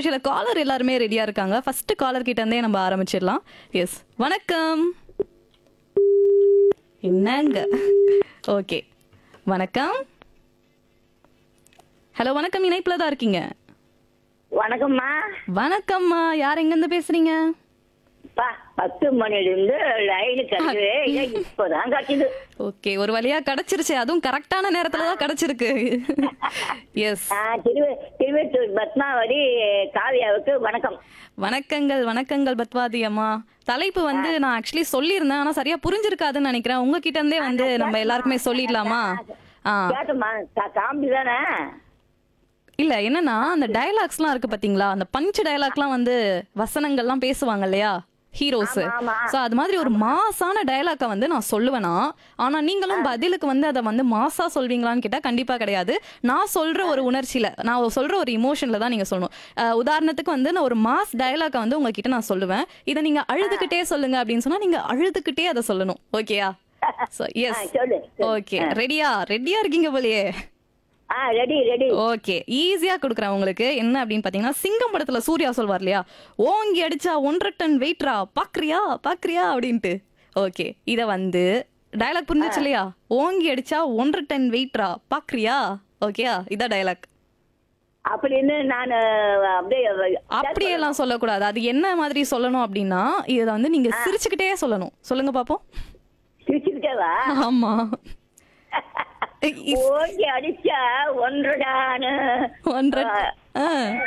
நிகழ்ச்சியில காலர் எல்லாருமே ரெடியா இருக்காங்க ஃபர்ஸ்ட் காலர் கிட்ட இருந்தே நம்ம ஆரம்பிச்சிடலாம் எஸ் வணக்கம் என்னங்க ஓகே வணக்கம் ஹலோ வணக்கம் இணைப்புல தான் இருக்கீங்க வணக்கம்மா வணக்கம்மா யார் எங்க இருந்து பேசுறீங்க பா பத்து மணில இருந்து லைனு கிடைக்கவே இல்லை இப்பதான் கிடைச்சது ஓகே ஒரு வழியா கிடைச்சிருச்சு அதுவும் கரெக்டான நேரத்துல தான் கிடைச்சிருக்கு எஸ் ஆ, திருவ திருவெட்டூர் பத்மாவதி காவியாவுக்கு வணக்கம் வணக்கங்கள் வணக்கங்கள் பத்வாதி அம்மா தலைப்பு வந்து நான் ஆக்சுவலி சொல்லியிருந்தேன் ஆனா சரியா புரிஞ்சிருக்காதுன்னு நினைக்கிறேன் உங்ககிட்ட இருந்தே வந்து நம்ம எல்லாருக்குமே சொல்லிடலாமா ஆ கேட்டம்மா கா- காமெடி தானே இல்ல என்னன்னா அந்த டயலாக்ஸ்லாம் இருக்கு பாத்தீங்களா அந்த பஞ்ச் டயலாக்லாம் வந்து வசனங்கள்லாம் பேசுவாங்க இல்லையா ஹீரோஸ் ஆமா, ஆமா. சோ அது மாதிரி ஒரு மாசான டயலாக்க வந்து நான் சொல்லுவேனா ஆனா நீங்களும் பதிலுக்கு வந்து அதை வந்து மாசா சொல்வீங்களான்னு கேட்டா கண்டிப்பா கிடையாது நான் சொல்ற ஒரு உணர்ச்சியில நான் சொல்ற ஒரு இமோஷன்ல தான் நீங்க சொல்லணும் அஹ் உதாரணத்துக்கு வந்து நான் ஒரு மாஸ் டயலாக்க வந்து உங்ககிட்ட நான் சொல்லுவேன் இதை நீங்க அழுதுகிட்டே சொல்லுங்க அப்படின்னு சொன்னா நீங்க அழுதுகிட்டே அதை சொல்லணும் ஓகேயா சோ ஆ, எஸ் சொல்லு சொல்லு. ஓகே ரெடியா ரெடியா இருக்கீங்க போலயே ஆ ரெடி ரெடி ஓகே ஈஸியா கொடுக்குறேன் உங்களுக்கு என்ன அப்படின்னு பாத்தீங்கன்னா சிங்கம் படத்துல சூர்யா சொல்வார் இல்லையா ஓங்கி அடிச்சா ஒன்றரை டன் வெயிட்ரா பாக்குறியா பாக்குறியா அப்படின்ட்டு ஓகே இத வந்து டயலாக் புரிஞ்சுச்சு இல்லையா ஓங்கி அடிச்சா ஒன்றரை டன் வெயிட்ரா பாக்குறியா ஓகேயா இதான் டயலாக் அப்படின்னு நான் அப்படியே அப்படியெல்லாம் சொல்லக்கூடாது அது என்ன மாதிரி சொல்லணும் அப்படின்னா இதை வந்து நீங்க சிரிச்சுக்கிட்டே சொல்லணும் சொல்லுங்க பாப்போம் சிரிச்சுக்கிட்டேவா ஆமா ஓங்கி அடிச்சா ஒன்றுடான்னு ஒன்றரை ஆ.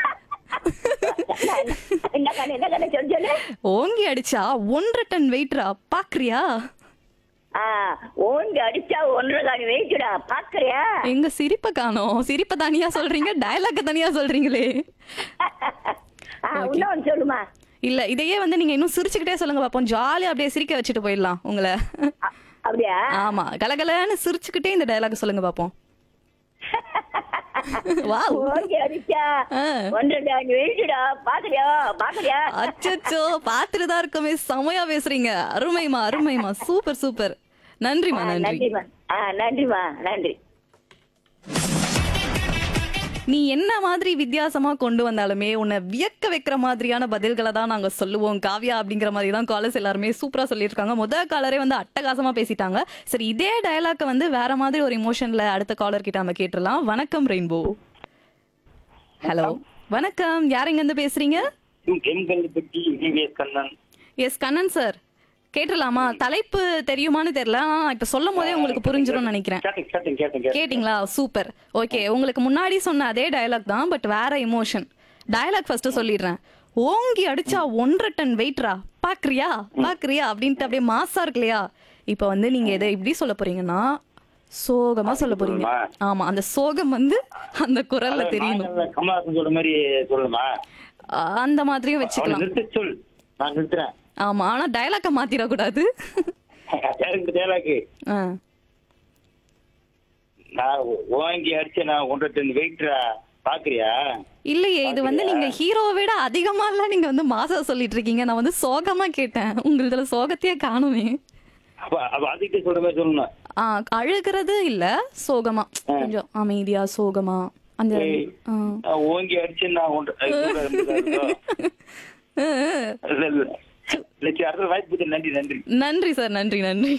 என்ன கதை என்ன கதை சொல்லு சொல்லு ஓங்கி அடிச்சா ஒன்றரை டன் வெயிட்ரா பாக்குறியா ஆ ஓங்கி அடிச்சா ஒன்றரை காணி வெயிட்டுடா பாக்குறியா எங்க சிரிப்பை காணோம் சிரிப்பை தனியா சொல்றீங்க டயலாக்க தனியா சொல்றீங்களே ஆ இன்னொன்னு சொல்லுமா இல்ல இதையே வந்து நீங்க இன்னும் சிரிச்சுக்கிட்டே சொல்லுங்க பாப்போம் ஜாலியா அப்படியே சிரிக்க வச்சுட்டு போயிடலாம் உங்களை அ- அப்படியா ஆமா கலகலன்னு சிரிச்சுக்கிட்டே இந்த டயலாக் சொல்லுங்க பாப்போம் வாவ் ஓங்கி அடிச்சா ஆ. ஒன்றரை காணி வெயிட்டுடா பாக்குறியா பாக்குறியா அச்சச்சோ பாத்துட்டு தான் இருக்கமே செமையா பேசுறீங்க அருமைமா அருமைமா சூப்பர் சூப்பர் நன்றிமா ஆ, நன்றி நன்றிம்மா ஆ நன்றிம்மா நன்றி நீ என்ன மாதிரி வித்தியாசமா கொண்டு வந்தாலுமே உன்னை வியக்க வைக்கிற மாதிரியான பதில்களை தான் நாங்க சொல்லுவோம் காவ்யா அப்படிங்கிற மாதிரி தான் காலர்ஸ் எல்லாருமே சூப்பரா சொல்லியிருக்காங்க முதல் காலரே வந்து அட்டகாசமா பேசிட்டாங்க சரி இதே டயலாக்க வந்து வேற மாதிரி ஒரு இமோஷன்ல அடுத்த காலர் கிட்ட நம்ம கேட்டுடலாம் வணக்கம் ரெயின்போ ஹலோ வணக்கம் யார் எங்க இருந்து பேசுறீங்க Emkalpatti V V S Kannan S Kannan sir கேட்டுடலாமா தலைப்பு தெரியுமான்னு தெரியல ஆனா இப்ப சொல்லும் போதே உங்களுக்கு புரிஞ்சிரும்னு நினைக்கிறேன் கேட்டேன் கேட்டேன் கேட்டேன் கேட்டேன் கேட்டிங்களா சூப்பர் ஓகே உங்களுக்கு முன்னாடி சொன்ன அதே டயலாக் தான் பட் வேற எமோஷன் டயலாக் ஃபர்ஸ்ட் சொல்லிடுறேன் ஓங்கி அடிச்சா ஒன்றரை டன் வெயிட்ரா பாக்குறியா பாக்குறியா அப்படின்ட்டு அப்படியே மாசா இருக்கு இல்லையா இப்போ வந்து நீங்க எதை இப்படி சொல்ல போறீங்கன்னா சோகமா சொல்ல போறீங்க ஆமா அந்த சோகம் வந்து அந்த குரல்ல தெரியணும் நான் கமலாசன் சொல்ற மாதிரி சொல்லணுமா அஹ் அந்த மாதிரியும் அவனை வச்சுக்கலாம் நிறுத்த சொல் நான் நிறுத்துறேன் ஆமா ஆனா டயலாக்க மாத்திரக்கூடாது எனக்கு தேலாக்கு ஆ. நான் வாங்கி அடிச்சு நான் ஒன்றரை டன் வெயிட்ரா பாக்குறியா இல்லையே இது வந்து நீங்க ஹீரோவை விட அதிகமா எல்லாம் நீங்க வந்து மாசா சொல்லிட்டு இருக்கீங்க நான் வந்து சோகமா கேட்டேன் உங்களதுல சோகத்தையே காணுமே அப்ப அப்ப அதுக்கு சொல்ற மாதிரி சொல்லணும் ஆ, அழுகிறது இல்ல சோகமா கொஞ்சம் அமைதியா சோகமா அந்த ஏய், ஆ. நான் ஓங்கி அடிச்சு நான் ஒன்றரை இல்ல இல்ல இல்ல சரி, அடுத்த வாய்ப்புக்கு நன்றி நன்றி நன்றி சார் நன்றி நன்றி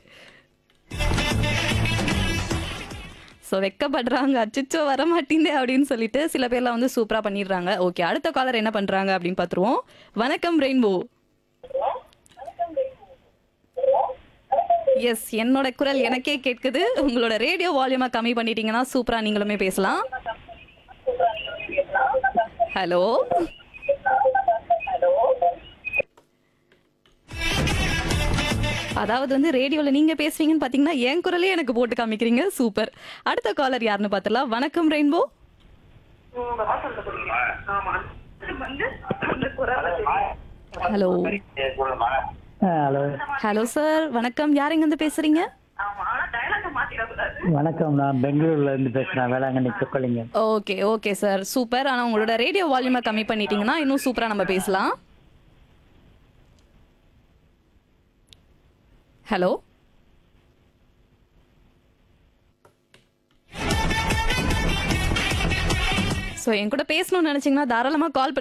ஸோ வெக்கப்படுறாங்க அச்சச்சோ வர மாட்டேங்குதே அப்படின்னு சொல்லிட்டு சில பேர்லாம் வந்து சூப்பரா பண்ணிடுறாங்க ஓகே அடுத்த காலர் என்ன பண்றாங்க அப்படின்னு பார்த்துருவோம் வணக்கம் ரெயின்போ எஸ் என்னோட குரல் எனக்கே கேட்குது உங்களோட ரேடியோ வால்யூமா கம்மி பண்ணிட்டீங்கன்னா சூப்பரா நீங்களுமே பேசலாம் ஹலோ அதாவது வந்து ரேடியோல நீங்க பேசுவீங்கன்னு பாத்தீங்கன்னா என் குரலே எனக்கு போட்டு காமிக்கிறீங்க சூப்பர் அடுத்த காலர் யாருன்னு பார்த்தலாம் வணக்கம் ரெயின்போ ஹலோ சொல்லணுமா ஹலோ ஹலோ சார் வணக்கம் யார் எங்க இருந்து பேசுறீங்க வணக்கம் நான் பெங்களூர்ல இருந்து பேசுறேன் Velankanni Chokkalinga okay okay sir super ஆனா உங்களோட ரேடியோ வால்யூமை கம்மி பண்ணிட்டீங்கன்னா இன்னும் சூப்பரா நம்ம பேசலாம் ஹலோ ஸோ என் கூட பேசணும்னு நினைச்சீங்கன்னா தாராளமா கால்